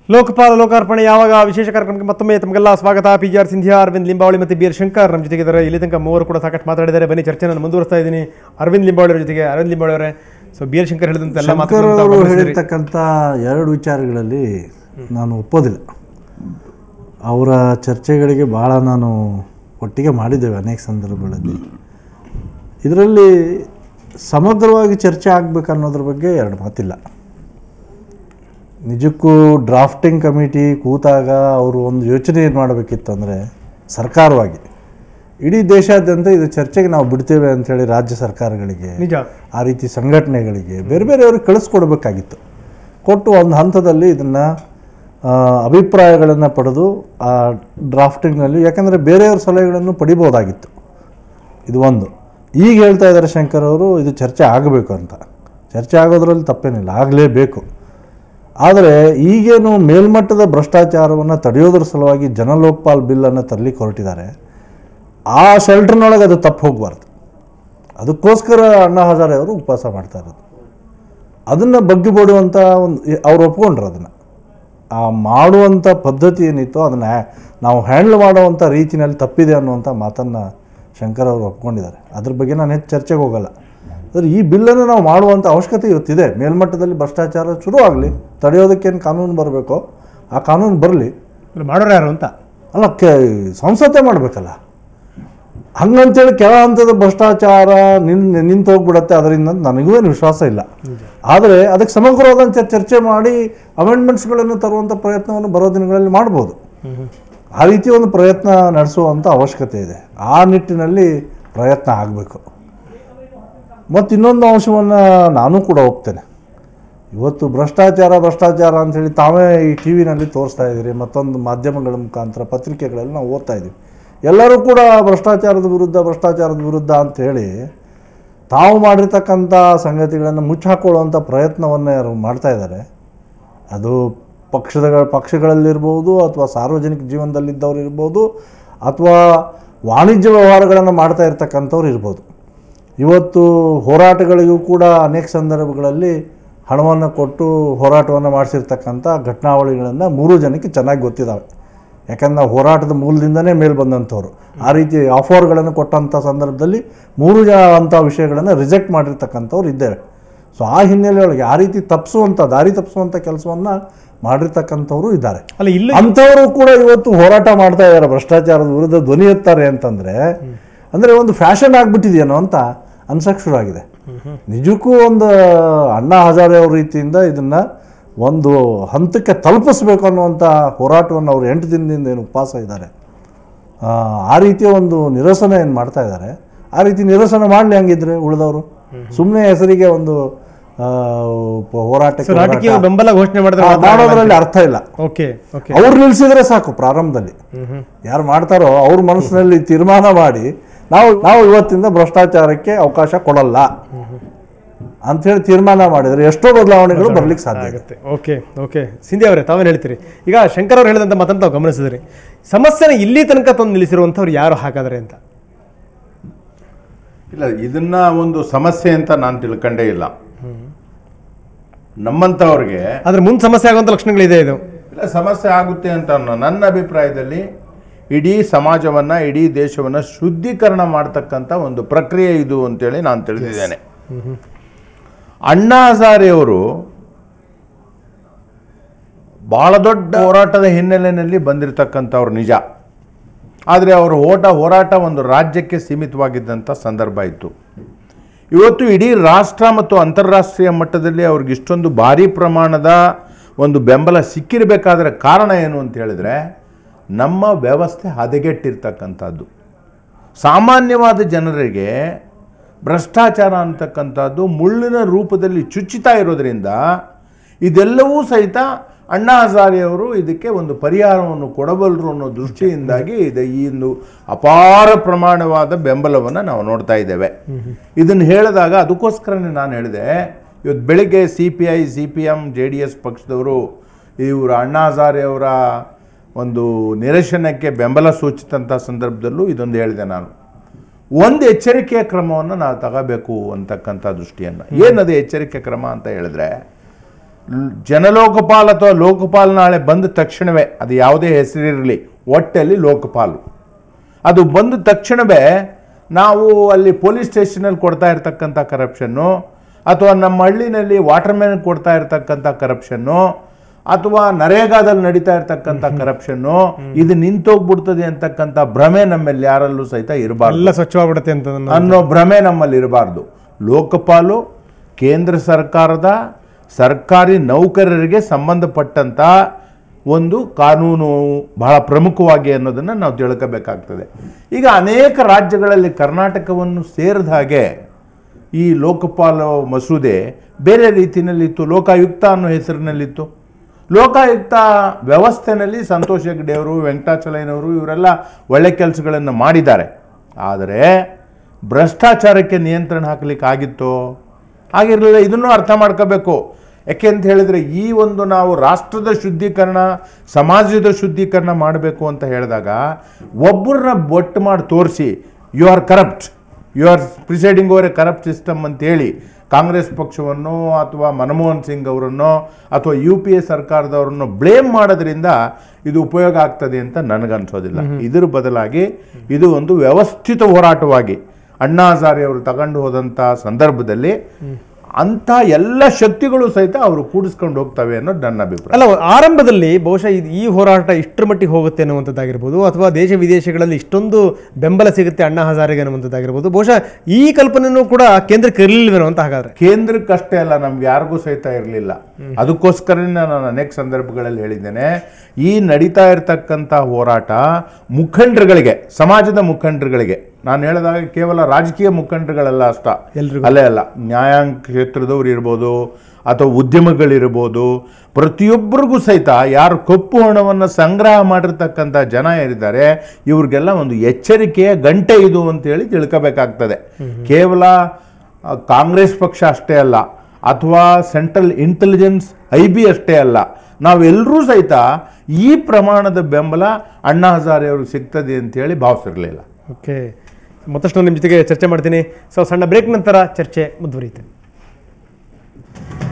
ಲೋಕಪಾಲ ಲೋಕಾರ್ಪಣೆ ಯಾವಾಗ ವಿಶೇಷ ಕಾರ್ಯಕ್ರಮಕ್ಕೆ ಮತ್ತೊಮ್ಮೆ ತಮಗೆಲ್ಲ ಸ್ವಾಗತ P G R Scindia Arvind Limbavali ಮತ್ತು ಬಿ ಆರ್ ಶಂಕರ್ ನಮ್ಮ ಜೊತೆಗಿದ್ದಾರೆ ಇಲ್ಲಿ ತನಕ ಮೂವರು ಕೂಡ ಸಾಕಷ್ಟು ಮಾತಾಡಿದ್ದಾರೆ ಬನ್ನಿ ಚರ್ಚೆ ನಾನು ಮುಂದುವರಿಸ್ತಾ ಇದ್ದೀನಿ ಅರವಿಂದ್ ಲಿಂಬಾವಳಿ ಅವ್ರ ಜೊತೆಗೆ ಅರವಿಂದ್ ಲಿಂಬಾವಳಿ ಅವರೇ ಸೊ ಬಿ ಆರ್ ಶಂಕರ್ ಹೇಳಿದಂತೆ ಎಲ್ಲ ಶಂಕರ್ ಮಾತುಗಳನ್ನು ತಾವು ಅವರು ಗಮನಿಸಿದ್ರಿ. ಹೇಳಿರ್ತಕ್ಕಂಥ ಎರಡು ವಿಚಾರಗಳಲ್ಲಿ ನಾನು ಒಪ್ಪೋದಿಲ್ಲ ಅವರ ಚರ್ಚೆಗಳಿಗೆ ಭಾಳ ನಾನು ಒಟ್ಟಿಗೆ ಮಾಡಿದ್ದೇವೆ ಅನೇಕ ಸಂದರ್ಭಗಳಲ್ಲಿ ಇದರಲ್ಲಿ ಸಮಗ್ರವಾಗಿ ಚರ್ಚೆ ಆಗಬೇಕು ಅನ್ನೋದ್ರ ಬಗ್ಗೆ ಎರಡು ಮಾತಿಲ್ಲ ನಿಜಕ್ಕೂ ಡ್ರಾಫ್ಟಿಂಗ್ ಕಮಿಟಿ ಕೂತಾಗ ಅವರು ಒಂದು ಯೋಚನೆ ಏನು ಮಾಡಬೇಕಿತ್ತು ಅಂದರೆ ಸರ್ಕಾರವಾಗಿ ಇಡೀ ದೇಶಾದ್ಯಂತ ಇದು ಚರ್ಚೆಗೆ ನಾವು ಬಿಡ್ತೇವೆ ಅಂಥೇಳಿ ರಾಜ್ಯ ಸರ್ಕಾರಗಳಿಗೆ ನಿಜ ಆ ರೀತಿ ಸಂಘಟನೆಗಳಿಗೆ ಬೇರೆ ಬೇರೆಯವ್ರಿಗೆ ಕಳಿಸ್ಕೊಡ್ಬೇಕಾಗಿತ್ತು ಕೊಟ್ಟು ಒಂದು ಹಂತದಲ್ಲಿ ಇದನ್ನು ಅಭಿಪ್ರಾಯಗಳನ್ನು ಪಡೆದು ಆ ಡ್ರಾಫ್ಟಿಂಗ್ನಲ್ಲಿ ಯಾಕಂದರೆ ಬೇರೆಯವ್ರ ಸಲಹೆಗಳನ್ನು ಪಡಿಬೋದಾಗಿತ್ತು ಇದು ಒಂದು ಈಗ ಹೇಳ್ತಾ ಇದ್ದಾರೆ ಶಂಕರ್ ಅವರು ಇದು ಚರ್ಚೆ ಆಗಬೇಕು ಅಂತ ಚರ್ಚೆ ಆಗೋದ್ರಲ್ಲಿ ತಪ್ಪೇನಿಲ್ಲ ಆಗಲೇಬೇಕು ಆದರೆ ಈಗೇನು ಮೇಲ್ಮಟ್ಟದ ಭ್ರಷ್ಟಾಚಾರವನ್ನು ತಡೆಯೋದ್ರ ಸಲುವಾಗಿ ಜನಲೋಕಪಾಲ್ ಬಿಲ್ಲನ್ನು ತರಲಿಕ್ಕೆ ಹೊರಟಿದ್ದಾರೆ ಆ ಶೆಲ್ಟರ್ನೊಳಗೆ ಅದು ತಪ್ಪು ಹೋಗಬಾರ್ದು ಅದಕ್ಕೋಸ್ಕರ ಅಣ್ಣಾ ಹಜಾರೆ ಅವರು ಉಪವಾಸ ಮಾಡ್ತಾ ಇರೋದು ಅದನ್ನು ಬಗ್ಗೆ ಬಿಡುವಂಥ ಒಂದು ಅವ್ರು ಒಪ್ಕೊಂಡ್ರು ಅದನ್ನು ಆ ಮಾಡುವಂಥ ಪದ್ಧತಿ ಏನಿತ್ತು ಅದನ್ನು ಹ್ಯಾ- ನಾವು ಹ್ಯಾಂಡ್ಲ್ ಮಾಡುವಂಥ ರೀತಿಯಲ್ಲಿ ತಪ್ಪಿದೆ ಅನ್ನುವಂಥ ಮಾತನ್ನು ಶಂಕರ್ ಅವರು ಒಪ್ಕೊಂಡಿದ್ದಾರೆ ಅದ್ರ ಬಗ್ಗೆ ನಾನು ಹೆಚ್ಚು ಚರ್ಚೆಗೆ ಹೋಗಲ್ಲ ಆದರೆ ಈ ಬಿಲ್ಲನ್ನು ನಾವು ಮಾಡುವಂಥ ಅವಶ್ಯಕತೆ ಇವತ್ತಿದೆ ಮೇಲ್ಮಟ್ಟದಲ್ಲಿ ಭ್ರಷ್ಟಾಚಾರ ಶುರು ಆಗಲಿ ತಡೆಯೋದಕ್ಕೇನು ಕಾನೂನು ಬರಬೇಕೋ ಆ ಕಾನೂನು ಬರಲಿ ಇವ್ರು ಮಾಡೋರು ಯಾರು ಅಂತ ಅಲ್ಲ ಕೆ ಸಂಸತ್ತೆ ಮಾಡಬೇಕಲ್ಲ ಹಂಗಂತೇಳಿ ಕೆಳ ಹಂತದ ಭ್ರಷ್ಟಾಚಾರ ನಿನ್ ನಿಂತು ಹೋಗ್ಬಿಡತ್ತೆ ಅದರಿಂದ ನನಗೂ ಏನು ವಿಶ್ವಾಸ ಇಲ್ಲ ಆದರೆ ಅದಕ್ಕೆ ಸಮಗ್ರವಾದಂಥ ಚರ್ಚೆ ಮಾಡಿ ಅಮೆಂಡ್ಮೆಂಟ್ಸ್ಗಳನ್ನು ತರುವಂಥ ಪ್ರಯತ್ನವನ್ನು ಬರೋ ದಿನಗಳಲ್ಲಿ ಮಾಡ್ಬೋದು ಆ ರೀತಿ ಒಂದು ಪ್ರಯತ್ನ ನಡೆಸುವಂಥ ಅವಶ್ಯಕತೆ ಇದೆ ಆ ನಿಟ್ಟಿನಲ್ಲಿ ಪ್ರಯತ್ನ ಆಗಬೇಕು ಮತ್ತು ಇನ್ನೊಂದು ಅಂಶವನ್ನು ನಾನು ಕೂಡ ಒಪ್ತೇನೆ ಇವತ್ತು ಭ್ರಷ್ಟಾಚಾರ ಭ್ರಷ್ಟಾಚಾರ ಅಂಥೇಳಿ ತಾವೇ ಈ ಟಿ ವಿನಲ್ಲಿ ತೋರಿಸ್ತಾ ಇದ್ದೀರಿ ಮತ್ತೊಂದು ಮಾಧ್ಯಮಗಳ ಮುಖಾಂತರ ಪತ್ರಿಕೆಗಳಲ್ಲಿ ನಾವು ಓದ್ತಾ ಇದ್ದೀವಿ ಎಲ್ಲರೂ ಕೂಡ ಭ್ರಷ್ಟಾಚಾರದ ವಿರುದ್ಧ ಭ್ರಷ್ಟಾಚಾರದ ವಿರುದ್ಧ ಅಂಥೇಳಿ ತಾವು ಮಾಡಿರ್ತಕ್ಕಂಥ ಸಂಗತಿಗಳನ್ನು ಮುಚ್ಚಾಕೊಳ್ಳುವಂಥ ಪ್ರಯತ್ನವನ್ನು ಯಾರು ಮಾಡ್ತಾ ಇದ್ದಾರೆ ಅದು ಪಕ್ಷದ ಪಕ್ಷಗಳಲ್ಲಿರ್ಬೋದು ಅಥವಾ ಸಾರ್ವಜನಿಕ ಜೀವನದಲ್ಲಿದ್ದವ್ರು ಇರ್ಬೋದು ಅಥವಾ ವಾಣಿಜ್ಯ ವ್ಯವಹಾರಗಳನ್ನು ಮಾಡ್ತಾ ಇರ್ತಕ್ಕಂಥವ್ರು ಇರ್ಬೋದು ಇವತ್ತು ಹೋರಾಟಗಳಿಗೂ ಕೂಡ ಅನೇಕ ಸಂದರ್ಭಗಳಲ್ಲಿ ಹಣವನ್ನು ಕೊಟ್ಟು ಹೋರಾಟವನ್ನು ಮಾಡಿಸಿರ್ತಕ್ಕಂಥ ಘಟನಾವಳಿಗಳನ್ನು ಮೂರು ಜನಕ್ಕೆ ಚೆನ್ನಾಗಿ ಗೊತ್ತಿದ್ದಾವೆ ಯಾಕಂದ್ರೆ ನಾವು ಹೋರಾಟದ ಮೂಲದಿಂದನೇ ಮೇಲೆ ಬಂದಂಥವ್ರು ಆ ರೀತಿ ಆಫರ್ಗಳನ್ನು ಕೊಟ್ಟಂಥ ಸಂದರ್ಭದಲ್ಲಿ ಮೂರು ಜನ ಅಂಥ ವಿಷಯಗಳನ್ನು ರಿಜೆಕ್ಟ್ ಮಾಡಿರ್ತಕ್ಕಂಥವ್ರು ಇದ್ದೇವೆ ಸೊ ಆ ಹಿನ್ನೆಲೆಯೊಳಗೆ ಆ ರೀತಿ ತಪ್ಪಿಸುವಂಥ ದಾರಿ ತಪ್ಪಿಸುವಂಥ ಕೆಲಸವನ್ನು ಮಾಡಿರ್ತಕ್ಕಂಥವ್ರು ಇದ್ದಾರೆ ಅಲ್ಲ ಇಲ್ಲ ಅಂಥವರು ಕೂಡ ಇವತ್ತು ಹೋರಾಟ ಮಾಡ್ತಾ ಇದ್ದಾರೆ ಭ್ರಷ್ಟಾಚಾರದ ವಿರುದ್ಧ ಧ್ವನಿ ಎತ್ತಾರೆ ಅಂತಂದ್ರೆ ಅಂದ್ರೆ ಒಂದು ಫ್ಯಾಷನ್ ಆಗ್ಬಿಟ್ಟಿದೆಯೇನೋ ಅಂತ ಅನ್ಸಕ್ ಶುರು ಆಗಿದೆ ನಿಜಕ್ಕೂ ಒಂದು ಅಣ್ಣಾ ಹಜಾರೆ ಅವ್ರ ರೀತಿಯಿಂದ ಇದನ್ನ ಒಂದು ಹಂತಕ್ಕೆ ತಲುಪಿಸ್ಬೇಕು ಅನ್ನುವಂಥ ಹೋರಾಟವನ್ನು ಅವರು ಎಂಟು ದಿನದಿಂದ ಏನು ಉಪವಾಸ ಇದ್ದಾರೆ ಆ, ಆ ರೀತಿಯ ಒಂದು ನಿರಸನ ಏನು ಮಾಡ್ತಾ ಇದ್ದಾರೆ ಆ ರೀತಿ ನಿರಸನ ಮಾಡಲಿ ಹಂಗಿದ್ರೆ ಉಳಿದವರು ಸುಮ್ಮನೆ ಹೆಸರಿಗೆ ಒಂದು ಆ, ಪ- ಹೋರಾಟಕ್ಕೆ ರಾಜಕೀಯ ಹೋರಾಟ. ಬೆಂಬಲ ಘೋಷಣೆ ಮಾಡಿದ್ರೆ ಆ, ಮಾಡೋದ್ರಲ್ಲಿ ಅರ್ಥ ಇಲ್ಲ ಓಕೆ ಓಕೆ ಅವ್ರು ನಿಲ್ಸಿದ್ರೆ ಸಾಕು ಪ್ರಾರಂಭದಲ್ಲಿ ಯಾರು ಮಾಡ್ತಾರೋ ಅವ್ರ ಮನಸ್ಸಿನಲ್ಲಿ ತೀರ್ಮಾನ ಮಾಡಿ ನಾವು ನಾವು ಇವತ್ತಿಂದ ಭ್ರಷ್ಟಾಚಾರಕ್ಕೆ ಅವಕಾಶ ಕೊಡಲ್ಲ ಅಂಥೇಳಿ ತೀರ್ಮಾನ ಮಾಡಿದ್ರೆ ಎಷ್ಟೋ ಬದಲಾವಣೆಗಳು ಬರ್ಲಿಕ್ಕೆ ಸಾಧ್ಯ ಇದೆ ಆಗುತ್ತೆ ಓಕೆ ಓಕೆ ಸಿಂಧಿ ಅವರೇ ತಾವೇನು ಹೇಳ್ತೀರಿ ಈಗ ಶಂಕರ್ ಅವ್ರು ಹೇಳಿದಂಥ ಮಾತನ್ನು ತಾವು ಗಮನಿಸಿದ್ರಿ ಸಮಸ್ಯೆನ ಇಲ್ಲಿ ತನಕ ತಂದು ನಿಲ್ಲಿಸಿರುವಂಥವ್ರು ಯಾರು ಹಾಗಾದ್ರೆ ಅಂತ ಇಲ್ಲ ಇದನ್ನ ಒಂದು ಸಮಸ್ಯೆ ಅಂತ ನಾನು ತಿಳ್ಕೊಂಡೇ ಇಲ್ಲ ನಮ್ಮಂಥವ್ರಿಗೆ ಆದ್ರೆ ಮುಂದೆ ಸಮಸ್ಯೆ ಆಗುವಂಥ ಲಕ್ಷಣಗಳಿದೆ ಇದು ಇಲ್ಲ ಸಮಸ್ಯೆ ಆಗುತ್ತೆ ಅಂತ ಅನ್ನೋ ನನ್ನ ಅಭಿಪ್ರಾಯದಲ್ಲಿ ಇಡೀ ಸಮಾಜವನ್ನ ಇಡೀ ದೇಶವನ್ನ ಶುದ್ಧೀಕರಣ ಮಾಡ್ತಕ್ಕಂಥ ಒಂದು ಪ್ರಕ್ರಿಯೆ ಇದು ಅಂತೇಳಿ ನಾನು ತಿಳಿದಿದ್ದೇನೆ ಅಣ್ಣಾ ಹಜಾರೆಯವರು ಬಹಳ ದೊಡ್ಡ ಹೋರಾಟದ ಹಿನ್ನೆಲೆಯಲ್ಲಿ ಬಂದಿರತಕ್ಕಂಥವ್ರು ನಿಜ ಆದರೆ ಅವರ ಓಟ ಹೋರಾಟ ಒಂದು ರಾಜ್ಯಕ್ಕೆ ಸೀಮಿತವಾಗಿದ್ದಂಥ ಸಂದರ್ಭ ಇತ್ತು ಇವತ್ತು ಇಡೀ ರಾಷ್ಟ್ರ ಮತ್ತು ಅಂತಾರಾಷ್ಟ್ರೀಯ ಮಟ್ಟದಲ್ಲಿ ಅವ್ರಿಗೆ ಇಷ್ಟೊಂದು ಭಾರಿ ಪ್ರಮಾಣದ ಒಂದು ಬೆಂಬಲ ಸಿಕ್ಕಿರಬೇಕಾದ್ರೆ ಕಾರಣ ಏನು ಅಂತ ಹೇಳಿದ್ರೆ ನಮ್ಮ ವ್ಯವಸ್ಥೆ ಹದಗೆಟ್ಟಿರ್ತಕ್ಕಂಥದ್ದು ಸಾಮಾನ್ಯವಾದ ಜನರಿಗೆ ಭ್ರಷ್ಟಾಚಾರ ಅಂತಕ್ಕಂಥದ್ದು ಮುಳ್ಳಿನ ರೂಪದಲ್ಲಿ ಚುಚ್ಚುತ್ತಾ ಇರೋದ್ರಿಂದ ಇದೆಲ್ಲವೂ ಸಹಿತ ಅಣ್ಣಾ ಹಜಾರೆಯವರು ಇದಕ್ಕೆ ಒಂದು ಪರಿಹಾರವನ್ನು ಕೊಡಬಲ್ಲರು ಅನ್ನೋ ದೃಷ್ಟಿಯಿಂದಾಗಿ ಇದು ಈ ಒಂದು ಅಪಾರ ಪ್ರಮಾಣವಾದ ಬೆಂಬಲವನ್ನು ನಾವು ನೋಡ್ತಾ ಇದ್ದೇವೆ ಇದನ್ನು ಹೇಳಿದಾಗ ಅದಕ್ಕೋಸ್ಕರನೇ ನಾನು ಹೇಳಿದೆ ಇವತ್ತು ಬೆಳಿಗ್ಗೆ C P I C P M J D S ಪಕ್ಷದವರು ಇವರು ಅಣ್ಣಾ ಹಜಾರೆಯವರ ಒಂದು ನಿರಶನಕ್ಕೆ ಬೆಂಬಲ ಸೂಚಿತಂಥ ಸಂದರ್ಭದಲ್ಲೂ ಇದೊಂದು ಹೇಳಿದೆ ನಾನು ಒಂದು ಎಚ್ಚರಿಕೆಯ ಕ್ರಮವನ್ನು ನಾವು ತಗೋಬೇಕು ಅಂತಕ್ಕಂಥ ದೃಷ್ಟಿಯನ್ನು ಏನದು ಎಚ್ಚರಿಕೆ ಕ್ರಮ ಅಂತ ಹೇಳಿದ್ರೆ ಲ್- ಜನಲೋಕಪಾಲ್ ಅಥವಾ ಲೋಕಪಾಲ್ ನಾಳೆ ಬಂದ ತಕ್ಷಣವೇ ಅದು ಯಾವುದೇ ಹೆಸರಿರಲಿ ಒಟ್ಟಲ್ಲಿ ಲೋಕಪಾಲು ಅದು ಬಂದ ತಕ್ಷಣವೇ ನಾವು ಅಲ್ಲಿ ಪೊಲೀಸ್ ಸ್ಟೇಷನಲ್ಲಿ ಕೊಡ್ತಾ ಇರ್ತಕ್ಕಂಥ ಕರಪ್ಷನ್ನು ಅಥವಾ ನಮ್ಮ ಹಳ್ಳಿನಲ್ಲಿ ವಾಟರ್ ಮ್ಯಾನ್ ಕೊಡ್ತಾ ಇರ್ತಕ್ಕಂಥ ಕರಪ್ಷನ್ನು ಅಥವಾ ನರೇಗಾದಲ್ಲಿ ನಡೀತಾ ಇರ್ತಕ್ಕಂಥ ಕರಪ್ಷನ್ನು ಇದು ನಿಂತೋಗ್ಬಿಡ್ತದೆ ಅಂತಕ್ಕಂಥ ಭ್ರಮೆ ನಮ್ಮಲ್ಲಿ ಯಾರಲ್ಲೂ ಸಹಿತ ಇರಬಾರ್ದು ಎಲ್ಲ ಸ್ವಚ್ಛವಾಗ್ಬಿಡುತ್ತೆ ಅಂತ ನನ್ನ ಅನ್ನೋ ಭ್ರಮೆ ನಮ್ಮಲ್ಲಿ ಇರಬಾರ್ದು ಲೋಕಪಾಲು ಕೇಂದ್ರ ಸರ್ಕಾರದ ಸರ್ಕಾರಿ ನೌಕರರಿಗೆ ಸಂಬಂಧಪಟ್ಟಂತ ಒಂದು ಕಾನೂನು ಬಹಳ ಪ್ರಮುಖವಾಗಿ ಅನ್ನೋದನ್ನು ನಾವು ತಿಳ್ಕೋಬೇಕಾಗ್ತದೆ ಈಗ ಅನೇಕ ರಾಜ್ಯಗಳಲ್ಲಿ ಕರ್ನಾಟಕವನ್ನು ಸೇರಿದ ಹಾಗೆ ಈ ಲೋಕಪಾಲ ಮಸೂದೆ ಬೇರೆ ರೀತಿಯಲ್ಲಿತ್ತು ಲೋಕಾಯುಕ್ತ ಅನ್ನೋ ಹೆಸರಿನಲ್ಲಿತ್ತು ಲೋಕಾಯುಕ್ತ ವ್ಯವಸ್ಥೆನಲ್ಲಿ ಸಂತೋಷ್ ಹೆಗ್ಡೆ ಅವರು ವೆಂಕಟಾಚಲಯ್ಯನವರು ಇವರೆಲ್ಲ ಒಳ್ಳೆ ಕೆಲಸಗಳನ್ನು ಮಾಡಿದ್ದಾರೆ ಆದರೆ ಭ್ರಷ್ಟಾಚಾರಕ್ಕೆ ನಿಯಂತ್ರಣ ಹಾಕಲಿಕ್ಕೆ ಆಗಿತ್ತೋ ಆಗಿರಲಿಲ್ಲ ಇದನ್ನು ಅರ್ಥ ಮಾಡ್ಕೋಬೇಕು ಯಾಕೆ ಅಂತ ಹೇಳಿದ್ರೆ ಈ ಒಂದು ನಾವು ರಾಷ್ಟ್ರದ ಶುದ್ಧೀಕರಣ ಸಮಾಜದ ಶುದ್ಧೀಕರಣ ಮಾಡಬೇಕು ಅಂತ ಹೇಳಿದಾಗ ಒಬ್ಬರನ್ನ ಬೊಟ್ಟು ಮಾಡಿ ತೋರಿಸಿ you are corrupt you are presiding over a corrupt system ಅಂತೇಳಿ ಕಾಂಗ್ರೆಸ್ ಪಕ್ಷವನ್ನು ಅಥವಾ ಮನಮೋಹನ್ ಸಿಂಗ್ ಅವರನ್ನು ಅಥವಾ ಯು ಪಿ ಎ ಸರ್ಕಾರದವರನ್ನು ಬ್ಲೇಮ್ ಮಾಡೋದ್ರಿಂದ ಇದು ಉಪಯೋಗ ಆಗ್ತದೆ ಅಂತ ನನಗನ್ಸೋದಿಲ್ಲ ಇದರ ಬದಲಾಗಿ ಇದು ಒಂದು ವ್ಯವಸ್ಥಿತ ಹೋರಾಟವಾಗಿ ಅಣ್ಣಾ ಹಜಾರೆ ಅವರು ತಗೊಂಡು ಹೋದಂಥ ಸಂದರ್ಭದಲ್ಲಿ ಅಂಥ ಎಲ್ಲ ಶಕ್ತಿಗಳು ಸಹಿತ ಅವರು ಕೂಡಿಸ್ಕೊಂಡು ಹೋಗ್ತವೆ ಅನ್ನೋದು ನನ್ನ ಅಭಿಪ್ರಾಯ ಅಲ್ಲ ಆರಂಭದಲ್ಲಿ ಬಹುಶಃ ಇದು ಈ ಹೋರಾಟ ಇಷ್ಟರ ಮಟ್ಟಿಗೆ ಹೋಗುತ್ತೆ ಅನ್ನುವಂಥದ್ದಾಗಿರ್ಬೋದು ಅಥವಾ ದೇಶ ವಿದೇಶಗಳಲ್ಲಿ ಇಷ್ಟೊಂದು ಬೆಂಬಲ ಸಿಗುತ್ತೆ ಅಣ್ಣಾ ಹಜಾರೆಗೆ ಅನ್ನುವಂಥದ್ದಾಗಿರ್ಬೋದು ಬಹುಶಃ ಈ ಕಲ್ಪನೆಯೂ ಕೂಡ ಕೇಂದ್ರಕ್ಕೆ ಇರಲಿಲ್ವೇನೋ ಅಂತ ಹಾಗಾದ್ರೆ ಕೇಂದ್ರಕ್ಕಷ್ಟೇ ಅಲ್ಲ ನಮ್ಗೆ ಯಾರಿಗೂ ಸಹಿತ ಇರಲಿಲ್ಲ ಅದಕ್ಕೋಸ್ಕರನೇ ನಾನು ಅನೇಕ ಸಂದರ್ಭಗಳಲ್ಲಿ ಹೇಳಿದ್ದೇನೆ ಈ ನಡೀತಾ ಇರತಕ್ಕಂಥ ಹೋರಾಟ ಮುಖಂಡರುಗಳಿಗೆ ಸಮಾಜದ ಮುಖಂಡರುಗಳಿಗೆ ನಾನು ಹೇಳಿದಾಗ ಕೇವಲ ರಾಜಕೀಯ ಮುಖಂಡರುಗಳಲ್ಲ ಅಷ್ಟ ಎಲ್ರಿಗೂ. ಅಲ್ಲೇ ಅಲ್ಲ ನ್ಯಾಯಾಂಗ ಕ್ಷೇತ್ರದವ್ರು ಇರ್ಬೋದು ಅಥವಾ ಉದ್ಯಮಗಳಿರ್ಬೋದು ಪ್ರತಿಯೊಬ್ಬರಿಗೂ ಸಹಿತ ಯಾರು ಕಪ್ಪು ಹಣವನ್ನು ಸಂಗ್ರಹ ಮಾಡಿರ್ತಕ್ಕಂಥ ಜನ ಏನಿದ್ದಾರೆ ಇವ್ರಿಗೆಲ್ಲ ಒಂದು ಎಚ್ಚರಿಕೆಯ ಗಂಟೆ ಇದು ಅಂತೇಳಿ ತಿಳ್ಕೋಬೇಕಾಗ್ತದೆ ಕೇವಲ ಆ, ಕಾಂಗ್ರೆಸ್ ಪಕ್ಷ ಅಷ್ಟೇ ಅಲ್ಲ ಅಥವಾ ಸೆಂಟ್ರಲ್ ಇಂಟೆಲಿಜೆನ್ಸ್ ಐ ಬಿ ಅಷ್ಟೇ ಅಲ್ಲ ನಾವೆಲ್ಲರೂ ಸಹಿತ ಈ ಪ್ರಮಾಣದ ಬೆಂಬಲ ಅಣ್ಣಾ ಹಜಾರೆ ಅವ್ರಿಗೆ ಸಿಗ್ತದೆ ಅಂತೇಳಿ ಭಾವಿಸಿರಲಿಲ್ಲ ಓಕೆ ಮತ್ತಷ್ಟು ನಿಮ್ಮ ಜೊತೆಗೆ ಚರ್ಚೆ ಮಾಡ್ತೀನಿ ಸೊ ಸಣ್ಣ ಬ್ರೇಕ್ ನಂತರ ಚರ್ಚೆ ಮುಂದುವರಿಯುತ್ತೆ